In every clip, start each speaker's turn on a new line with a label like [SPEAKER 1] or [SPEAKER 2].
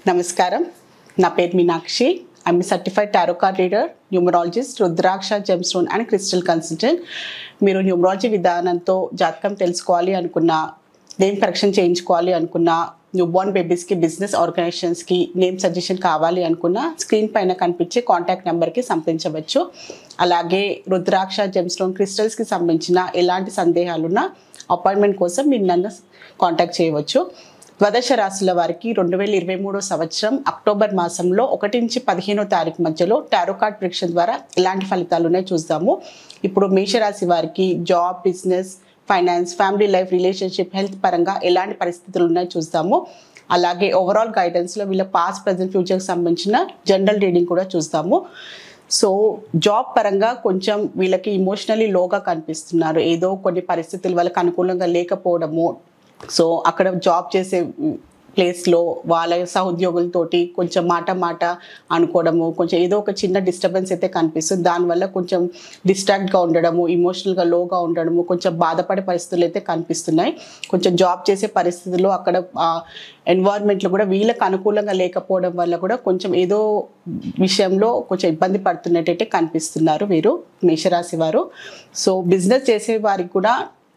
[SPEAKER 1] నమస్కారం నా పేరు Meenakshi I'm certified tarot card reader numerologist rudraksha gemstone and crystal consultant మీరు న్యూమరాలజీ విధానంతో జాతకం తెలుసుకోవాలి అనుకున్నా నేమ్ కరెక్షన్ చేయించుకోవాలి అనుకున్నా న్యూ బోర్న్ బేబీస్కి బిజినెస్ ఆర్గనైజేషన్స్కి నేమ్ సజెషన్ కావాలి అనుకున్నా స్క్రీన్ పైన కనిపించే కాంటాక్ట్ నెంబర్కి సంప్రదించవచ్చు అలాగే రుద్రాక్ష జెమ్స్టోన్ క్రిస్టల్స్కి సంబంధించిన ఎలాంటి సందేహాలున్నా అపాయింట్మెంట్ కోసం మీరు నన్ను కాంటాక్ట్ చేయవచ్చు ద్వాదశ రాశుల వారికి రెండు వేల ఇరవై మూడో సంవత్సరం అక్టోబర్ మాసంలో ఒకటి నుంచి పదిహేనో తారీఖు మధ్యలో టారో కార్డ్ ప్రిడిక్షన్ ద్వారా ఎలాంటి ఫలితాలు ఉన్నాయో చూద్దాము ఇప్పుడు మేషరాశి వారికి job business finance family life relationship health పరంగా ఎలాంటి పరిస్థితులు ఉన్నాయో చూద్దాము అలాగే ఓవరాల్ గైడెన్స్లో వీళ్ళ పాస్ట్ ప్రజెంట్ ఫ్యూచర్కి సంబంధించిన జనరల్ రీడింగ్ కూడా చూస్తాము సో జాబ్ పరంగా కొంచెం వీళ్ళకి ఇమోషనలీ లోగా కనిపిస్తున్నారు ఏదో కొన్ని పరిస్థితులు వాళ్ళకి అనుకూలంగా లేకపోవడము సో అక్కడ జాబ్ చేసే ప్లేస్లో వాళ్ళ సహోద్యోగులతోటి కొంచెం మాట మాట అనుకోవడము కొంచెం ఏదో ఒక చిన్న డిస్టర్బెన్స్ అయితే కనిపిస్తుంది దానివల్ల కొంచెం డిస్ట్రాక్ట్గా ఉండడము ఇమోషనల్గా లోగా ఉండడము కొంచెం బాధపడే పరిస్థితులు అయితే కనిపిస్తున్నాయి కొంచెం జాబ్ చేసే పరిస్థితుల్లో అక్కడ ఎన్వైర్న్మెంట్లో కూడా వీళ్ళకి అనుకూలంగా లేకపోవడం వల్ల కూడా కొంచెం ఏదో విషయంలో కొంచెం ఇబ్బంది పడుతున్నట్టయితే కనిపిస్తున్నారు వీరు మేషరాశి వారు సో బిజినెస్ చేసే వారికి కూడా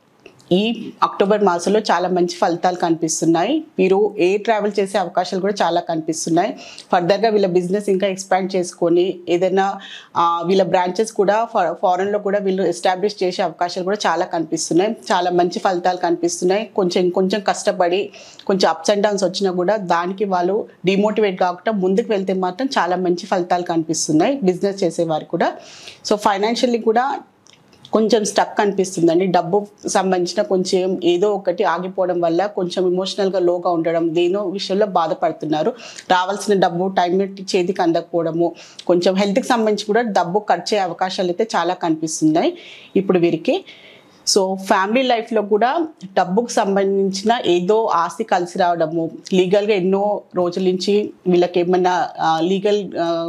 [SPEAKER 1] ఈ అక్టోబర్ మాసంలో చాలా మంచి ఫలితాలు కనిపిస్తున్నాయి వీరు ఏ ట్రావెల్ చేసే అవకాశాలు కూడా చాలా కనిపిస్తున్నాయి ఫర్దర్గా వీళ్ళ బిజినెస్ ఇంకా ఎక్స్పాండ్ చేసుకొని ఏదైనా ఆ, వీళ్ళ బ్రాంచెస్ కూడా ఫారెన్లో కూడా వీళ్ళు ఎస్టాబ్లిష్ చేసే అవకాశాలు కూడా చాలా కనిపిస్తున్నాయి చాలా మంచి ఫలితాలు కనిపిస్తున్నాయి కొంచెం ఇంకొంచెం కష్టపడి కొంచెం అప్స్ అండ్ డౌన్స్ వచ్చినా కూడా దానికి వాళ్ళు డిమోటివేట్ కాకుండా ముందుకు వెళ్తే మాత్రం చాలా మంచి ఫలితాలు కనిపిస్తున్నాయి బిజినెస్ చేసేవారు కూడా సో ఫైనాన్షియల్లీ కూడా కొంచెం స్టక్ అనిపిస్తుందండి డబ్బు సంబంధించిన కొంచెం ఏదో ఒకటి ఆగిపోవడం వల్ల కొంచెం ఇమోషనల్గా లోగా ఉండడం దేనో విషయంలో బాధపడుతున్నారు రావాల్సిన డబ్బు టైం చేతికి అందకపోవడము కొంచెం హెల్త్కి సంబంధించి కూడా డబ్బు ఖర్చు అయ్యే అవకాశాలు అయితే చాలా కనిపిస్తున్నాయి ఇప్పుడు వీరికి సో ఫ్యామిలీ లైఫ్లో కూడా డబ్బుకు సంబంధించిన ఏదో ఆస్తి కలిసి రావడము లీగల్గా ఎన్నో రోజుల నుంచి వీళ్ళకి ఏమన్నా లీగల్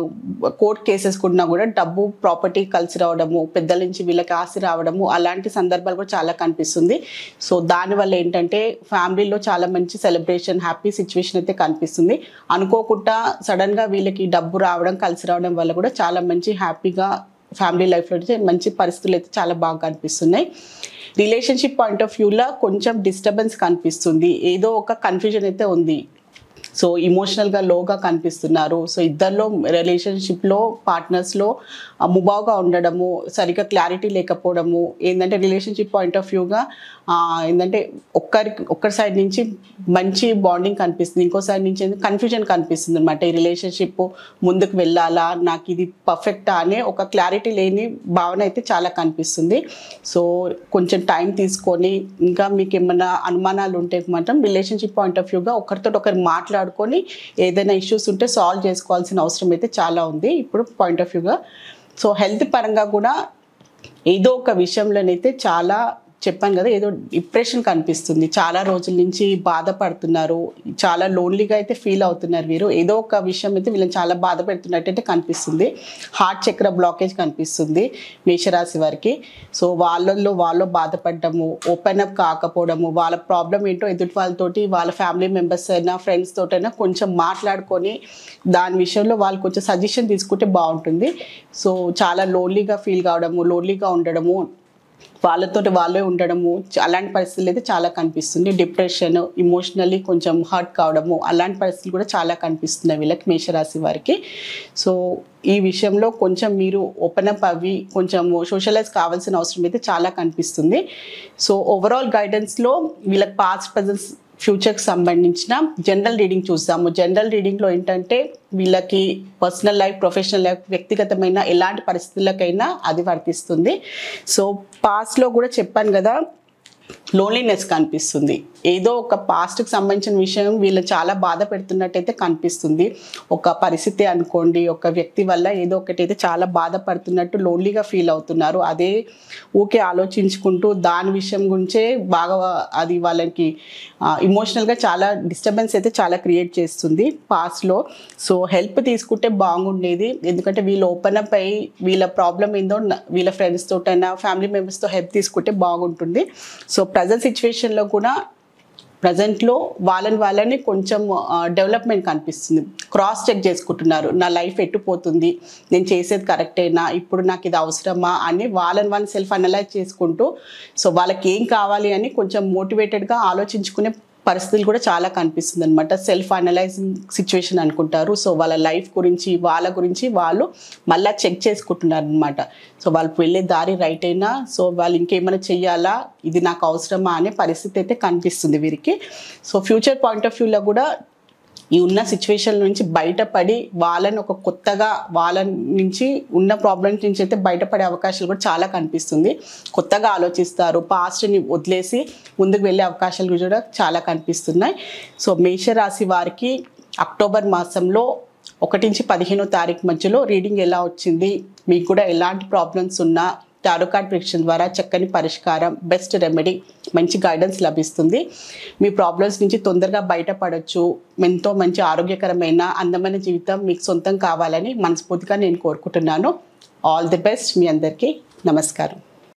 [SPEAKER 1] కోర్ట్ కేసెస్ కున్నా కూడా డబ్బు ప్రాపర్టీ కలిసి రావడము పెద్దల నుంచి వీళ్ళకి ఆస్తి రావడము అలాంటి సందర్భాలు కూడా చాలా కనిపిస్తుంది సో దానివల్ల ఏంటంటే ఫ్యామిలీలో చాలా మంచి సెలబ్రేషన్ హ్యాపీ సిచ్యువేషన్ అయితే కనిపిస్తుంది అనుకోకుండా సడన్గా వీళ్ళకి డబ్బు రావడం కలిసి రావడం వల్ల కూడా చాలా మంచి హ్యాపీగా ఫ్యామిలీ లైఫ్లో అయితే మంచి పరిస్థితులు అయితే చాలా బాగా కనిపిస్తున్నాయి రిలేషన్షిప్ పాయింట్ ఆఫ్ వ్యూలో కొంచెం డిస్టర్బెన్స్ కనిపిస్తుంది ఏదో ఒక కన్ఫ్యూజన్ అయితే ఉంది సో ఇమోషనల్గా లోగా కనిపిస్తున్నారు సో ఇద్దరిలో రిలేషన్షిప్లో పార్ట్నర్స్లో ముబావుగా ఉండడము సరిగ్గా క్లారిటీ లేకపోవడము ఏంటంటే రిలేషన్షిప్ పాయింట్ ఆఫ్ వ్యూగా ఏంటంటే ఒక్కరికి ఒక్కరి సైడ్ నుంచి మంచి బాండింగ్ కనిపిస్తుంది ఇంకో సైడ్ నుంచి కన్ఫ్యూజన్ కనిపిస్తుంది అనమాట ఈ రిలేషన్షిప్ ముందుకు వెళ్ళాలా నాకు ఇది పర్ఫెక్టా అనే ఒక క్లారిటీ లేని భావన అయితే చాలా కనిపిస్తుంది సో కొంచెం టైం తీసుకొని ఇంకా మీకు ఏమైనా అనుమానాలు ఉంటే మాత్రం రిలేషన్షిప్ పాయింట్ ఆఫ్ వ్యూగా ఒకరితో ఒకరు మాట్లాడుకొని ఏదైనా ఇష్యూస్ ఉంటే సాల్వ్ చేసుకోవాల్సిన అవసరం అయితే చాలా ఉంది ఇప్పుడు పాయింట్ ఆఫ్ వ్యూగా సో హెల్త్ పరంగా కూడా ఏదో ఒక విషయంలోనైతే చాలా చెప్పాను కదా ఏదో డిప్రెషన్ కనిపిస్తుంది చాలా రోజుల నుంచి బాధపడుతున్నారు చాలా లోన్లీగా అయితే ఫీల్ అవుతున్నారు వీరు ఏదో ఒక విషయం అయితే వీళ్ళని చాలా బాధ పెడుతున్నట్టయితే కనిపిస్తుంది హార్ట్ చక్ర బ్లాకేజ్ కనిపిస్తుంది మేషరాశి వారికి సో వాళ్ళల్లో వాళ్ళు బాధపడటము ఓపెన్ అప్ కాకపోవడము వాళ్ళ ప్రాబ్లం ఏంటో ఎదుటి వాళ్ళతోటి వాళ్ళ ఫ్యామిలీ మెంబర్స్ అయినా ఫ్రెండ్స్ తోటైనా కొంచెం మాట్లాడుకొని దాని విషయంలో వాళ్ళు కొంచెం సజెషన్ తీసుకుంటే బాగుంటుంది సో చాలా లోన్లీగా ఫీల్ కావడము లోన్లీగా ఉండడము వాళ్ళతో వాళ్ళే ఉండడము చ- అలాంటి పరిస్థితులు అయితే చాలా కనిపిస్తుంది డిప్రెషన్ ఇమోషనల్లీ కొంచెం హర్ట్ కావడము అలాంటి పరిస్థితులు కూడా చాలా కనిపిస్తున్నాయి వీళ్ళకి మేషరాశి వారికి సో ఈ విషయంలో కొంచెం మీరు ఓపెన్ అప్ అవి కొంచెం సోషలైజ్ కావాల్సిన అవసరం అయితే చాలా కనిపిస్తుంది సో ఓవరాల్ గైడెన్స్లో వీళ్ళకి పాస్ట్ ప్రజెన్స్ ఫ్యూచర్కి సంబంధించిన జనరల్ రీడింగ్ చూస్తాము జనరల్ రీడింగ్లో ఏంటంటే వీళ్ళకి పర్సనల్ లైఫ్ ప్రొఫెషనల్ లైఫ్ వ్యక్తిగతమైన ఎలాంటి పరిస్థితులకైనా అది వర్తిస్తుంది సో పాస్ట్లో కూడా చెప్పాను కదా లోన్లీనెస్ కనిపిస్తుంది ఏదో ఒక పాస్ట్కి సంబంధించిన విషయం వీళ్ళు చాలా బాధ పెడుతున్నట్టయితే కనిపిస్తుంది ఒక పరిస్థితి అనుకోండి ఒక వ్యక్తి వల్ల ఏదో ఒకటి అయితే చాలా బాధపడుతున్నట్టు లోన్లీగా ఫీల్ అవుతున్నారు అదే ఊకే ఆలోచించుకుంటూ దాని విషయం గురించే బాగా అది వాళ్ళకి ఇమోషనల్గా చాలా డిస్టర్బెన్స్ అయితే చాలా క్రియేట్ చేస్తుంది పాస్ట్లో సో హెల్ప్ తీసుకుంటే బాగుండేది ఎందుకంటే వీళ్ళు ఓపెన్ అప్ అయ్యి వీళ్ళ ప్రాబ్లం ఏందో న- వీళ్ళ ఫ్రెండ్స్ తోటైనా ఫ్యామిలీ మెంబర్స్తో హెల్ప్ తీసుకుంటే బాగుంటుంది సో ప్రజెంట్ సిచ్యువేషన్లో కూడా ప్రజెంట్లో వాళ్ళని వాళ్ళని కొంచెం డెవలప్మెంట్ కనిపిస్తుంది క్రాస్ చెక్ చేసుకుంటున్నారు నా లైఫ్ ఎట్టుపోతుంది నేను చేసేది కరెక్టేనా ఇప్పుడు నాకు ఇది అవసరమా అని వాళ్ళని వాళ్ళని సెల్ఫ్ అనలైజ్ చేసుకుంటూ సో వాళ్ళకి ఏం కావాలి అని కొంచెం మోటివేటెడ్గా ఆలోచించుకునే పరిస్థితులు కూడా చాలా కనిపిస్తుంది అనమాట సెల్ఫ్ అనలైజింగ్ సిచ్యువేషన్ అనుకుంటారు సో వాళ్ళ లైఫ్ గురించి వాళ్ళ గురించి వాళ్ళు మళ్ళీ చెక్ చేసుకుంటున్నారు అనమాట సో వాళ్ళు వెళ్ళే దారి రైట్ అయినా సో వాళ్ళు ఇంకేమైనా చెయ్యాలా ఇది నాకు అవసరమా అనే పరిస్థితి అయితే కనిపిస్తుంది వీరికి సో ఫ్యూచర్ పాయింట్ ఆఫ్ వ్యూలో కూడా ఈ ఉన్న సిచ్యువేషన్ నుంచి బయటపడి వాళ్ళని ఒక కొత్తగా వాళ్ళ నుంచి ఉన్న ప్రాబ్లమ్స్ నుంచి అయితే బయటపడే అవకాశాలు కూడా చాలా కనిపిస్తుంది కొత్తగా ఆలోచిస్తారు పాస్ట్ని వదిలేసి ముందుకు వెళ్ళే అవకాశాలు కూడా చాలా కనిపిస్తున్నాయి సో మేషరాశి వారికి అక్టోబర్ మాసంలో ఒకటి నుంచి పదిహేనో తారీఖు మధ్యలో రీడింగ్ ఎలా వచ్చింది మీకు కూడా ఎలాంటి ప్రాబ్లమ్స్ ఉన్నా టారో కార్డ్ ప్రిడిక్షన్ ద్వారా చక్కని పరిష్కారం బెస్ట్ రెమెడీ మంచి గైడెన్స్ లభిస్తుంది మీ ప్రాబ్లమ్స్ నుంచి తొందరగా బయటపడవచ్చు ఎంతో మంచి ఆరోగ్యకరమైన అందమైన జీవితం మీకు సొంతం కావాలని మనస్ఫూర్తిగా నేను కోరుకుంటున్నాను ఆల్ ది బెస్ట్ మీ అందరికీ నమస్కారం